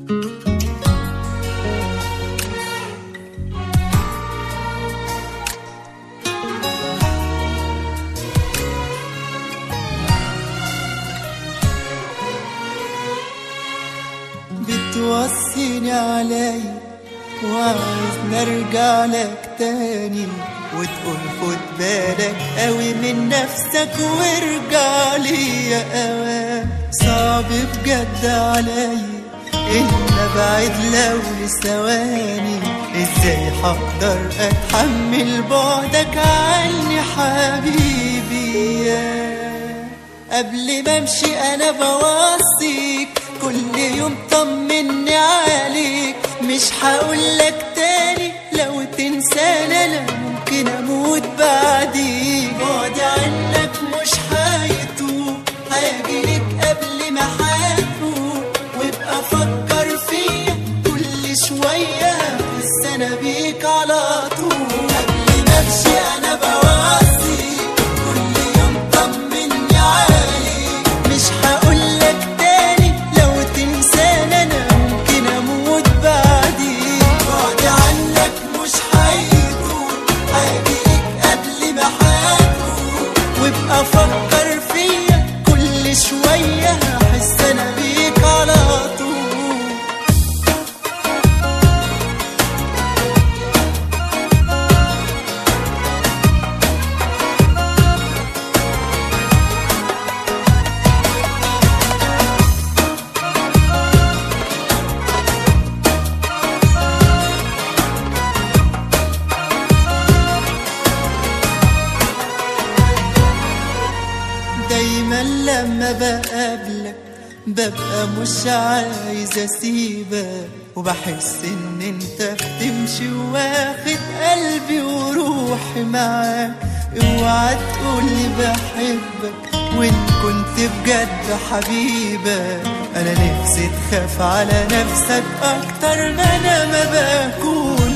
بتوصيني علي وعايز نرجع لك تاني وتقول خد بالك قوي من نفسك وارجع لي يا اوام صعب بجد علي ان ابعد لو لثواني ازاي هقدر اتحمل بعدك عني حبيبي يا قبل ما امشي انا بوصيك كل يوم طمني عليك مش هقولك تاني لو تنساني انا ممكن اموت بعديك بعدي عنك مش هيطول هاجيلك قبل ما هتفوت وابقى فكر فيا كل شوية بس انا بيك على طول قبل ما امشي انا بوصيك كل يوم طمني عليك مش هقولك تاني لو تنساني انا ممكن اموت بعديك بعد عنك مش هيطول هاجيلك قبل ما هتفوت وابقى فكر فيا كل شوية هحس انا بيك على طول دايما لما بقابلك ببقى مش عايز اسيبك وبحس ان انت بتمشي واخد قلبي وروحي معاك اوعى تقولي بحبك وان كنت بجد حبيبك انا نفسي تخاف على نفسك اكتر ما انا ما بكون